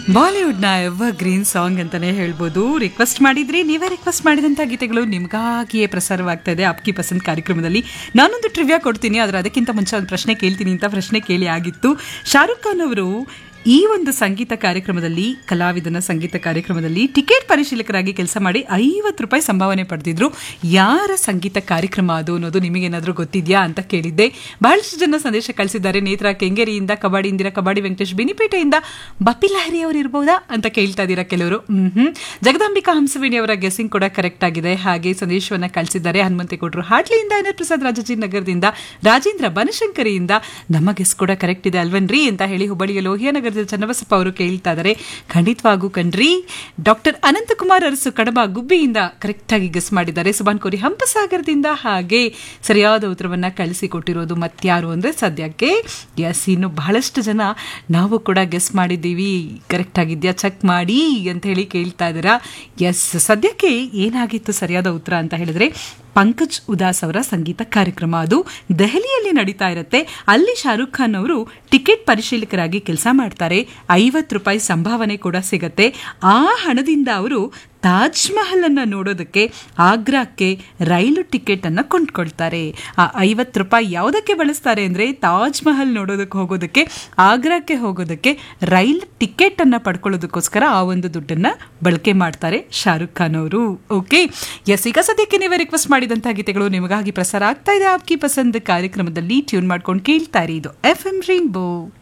ಬಾಲಿವುಡ್ನ ever green song ಅಂತಾನೆ ಹೇಳ್ಬೋದು ರಿಕ್ವೆಸ್ಟ್ ಮಾಡಿದ್ರಿ ನೀವೇ ರಿಕ್ವೆಸ್ಟ್ ಮಾಡಿದಂಥ ಗೀತೆಗಳು ನಿಮಗಾಗಿಯೇ ಪ್ರಸಾರವಾಗ್ತಾ ಇದೆ ಅಪ್ಕಿ ಪಸಂದ್ ಕಾರ್ಯಕ್ರಮದಲ್ಲಿ ನಾನೊಂದು ಟ್ರಿವ್ಯಾ ಕೊಡ್ತೀನಿ ಆದರೆ ಅದಕ್ಕಿಂತ ಮುಂಚೆ ಒಂದು ಪ್ರಶ್ನೆ ಕೇಳ್ತೀನಿ ಅಂತ ಪ್ರಶ್ನೆ ಕೇಳಿ ಆಗಿತ್ತು ಶಾರುಖ್ ಖಾನ್ ಅವರು ಈ ಒಂದು ಸಂಗೀತ ಕಾರ್ಯಕ್ರಮದಲ್ಲಿ ಕಲಾವಿದನ ಸಂಗೀತ ಕಾರ್ಯಕ್ರಮದಲ್ಲಿ ಟಿಕೆಟ್ ಪರಿಶೀಲಕರಾಗಿ ಕೆಲಸ ಮಾಡಿ ಐವತ್ತು ರೂಪಾಯಿ ಸಂಭಾವನೆ ಪಡೆದಿದ್ರು ಯಾರ ಸಂಗೀತ ಕಾರ್ಯಕ್ರಮ ಅದು ಅನ್ನೋದು ನಿಮಗೇನಾದರೂ ಗೊತ್ತಿದೆಯಾ ಅಂತ ಕೇಳಿದ್ದೆ ಬಹಳಷ್ಟು ಜನ ಸಂದೇಶ ಕಳಿಸಿದ್ದಾರೆ ನೇತ್ರ ಕೆಂಗೇರಿಯಿಂದ ಕಬಾಡಿ ಇಂದಿರಾ ಕಬಾಡಿ ವೆಂಕಟೇಶ್ ಬಿನಿಪೇಟೆಯಿಂದ ಬಪ್ಪಿ ಲಹರಿ ಅವರು ಇರ್ಬೋದಾ ಅಂತ ಕೇಳ್ತಾ ಇದ್ದೀರಾ ಕೆಲವರು ಹ್ಮ್ ಜಗದಾಂಬಿಕಾ ಹಂಸವೇಣಿ ಅವರ ಗೆಸ್ಸಿಂಗ್ ಕೂಡ ಕರೆಕ್ಟ್ ಆಗಿದೆ ಹಾಗೆ ಸಂದೇಶವನ್ನ ಕಳಿಸಿದ್ದಾರೆ ಹನುಮಂತೇಗೌಡರು ಹಾಟ್ಲಿಯಿಂದ ಎನ್ ಪ್ರಸಾದ್ ರಾಜಾಜಿ ನಗರದಿಂದ ರಾಜೇಂದ್ರ ಬನಶಂಕರಿಯಿಂದ ನಮ್ಮ ಗೆಸ್ ಕೂಡ ಕರೆಕ್ಟ್ ಇದೆ ಅಲ್ವನ್ರಿ ಅಂತ ಹೇಳಿ ಹುಬ್ಬಳ್ಳಿಯ ಲೋಹಿಯಾ ನಗರದ ಚನ್ನಬಸಪ್ಪ ಅವರು ಕೇಳ್ತಾ ಇದ್ದಾರೆ ಖಂಡಿತವಾಗೂ ಕಣ್ರಿ ಡಾಕ್ಟರ್ ಅನಂತಕುಮಾರ್ ಅರಸು ಕಡಬ ಗುಬ್ಬಿಯಿಂದ ಕರೆಕ್ಟ್ ಆಗಿ ಗೆಸ್ ಮಾಡಿದ್ದಾರೆ ಸುಬಾನ್ ಕೋರಿ ಹಂಪಸಾಗರದಿಂದ ಹಾಗೆ ಸರಿಯಾದ ಉತ್ತರವನ್ನ ಕಳಿಸಿಕೊಟ್ಟಿರೋದು ಮತ್ಯಾರು ಅಂದ್ರೆ ಸದ್ಯಕ್ಕೆ ಎಸ್ ಇನ್ನು ಬಹಳಷ್ಟು ಜನ ನಾವು ಕೂಡ ಗೆಸ್ ಮಾಡಿದ್ದೀವಿ ಕರೆಕ್ಟ್ ಆಗಿದ್ಯಾ ಚೆಕ್ ಮಾಡಿ ಅಂತ ಹೇಳಿ ಕೇಳ್ತಾ ಇದ್ದೀರಾ ಎಸ್ ಸದ್ಯಕ್ಕೆ ಏನಾಗಿತ್ತು ಸರಿಯಾದ ಉತ್ತರ ಅಂತ ಹೇಳಿದ್ರೆ ಪಂಕಜ್ ಉದಾಸ್ ಅವರ ಸಂಗೀತ ಕಾರ್ಯಕ್ರಮ ಅದು ದೆಹಲಿಯಲ್ಲಿ ನಡೀತಾ ಇರುತ್ತೆ ಅಲ್ಲಿ ಶಾರುಖ್ ಖಾನ್ ಅವರು ಟಿಕೆಟ್ ಪರಿಶೀಲಕರಾಗಿ ಕೆಲಸ ಮಾಡ್ತಾರೆ ಐವತ್ತು ರೂಪಾಯಿ ಸಂಭಾವನೆ ಕೂಡ ಸಿಗತ್ತೆ ಆ ಹಣದಿಂದ ಅವರು ತಾಜ್ ಮಹಲ್ ಅನ್ನ ನೋಡೋದಕ್ಕೆ ಆಗ್ರಾಕ್ಕೆ ರೈಲು ಟಿಕೆಟ್ ಅನ್ನ ಕೊಂಡ್ಕೊಳ್ತಾರೆ ಆ ಐವತ್ತು ರೂಪಾಯಿ ಯಾವುದಕ್ಕೆ ಬಳಸ್ತಾರೆ ಅಂದ್ರೆ ತಾಜ್ ಮಹಲ್ ನೋಡೋದಕ್ಕೆ ಹೋಗೋದಕ್ಕೆ ಆಗ್ರಾಕ್ಕೆ ಹೋಗೋದಕ್ಕೆ ರೈಲ್ ಟಿಕೆಟ್ ಅನ್ನ ಪಡ್ಕೊಳ್ಳೋದಕ್ಕೋಸ್ಕರ ಆ ಒಂದು ದುಡ್ಡನ್ನ ಬಳಕೆ ಮಾಡ್ತಾರೆ ಶಾರುಖ್ ಖಾನ್ ಅವರು ಓಕೆ ಎಸ್ ಈಗ ಸದ್ಯಕ್ಕೆ ನೀವೇ ರಿಕ್ವೆಸ್ಟ್ ಮಾಡಿದಂತಹ ಗೀತೆಗಳು ನಿಮಗಾಗಿ ಪ್ರಸಾರ ಆಗ್ತಾ ಇದೆ ಆಪ್ಕಿ ಪಸಂದ್ ಕಾರ್ಯಕ್ರಮದಲ್ಲಿ ಟ್ಯೂನ್ ಮಾಡ್ಕೊಂಡು ಕೇಳ್ತಾ ಇರಿ ಇದು ಎಫ್ ಎಂ ರೈನ್ಬೋ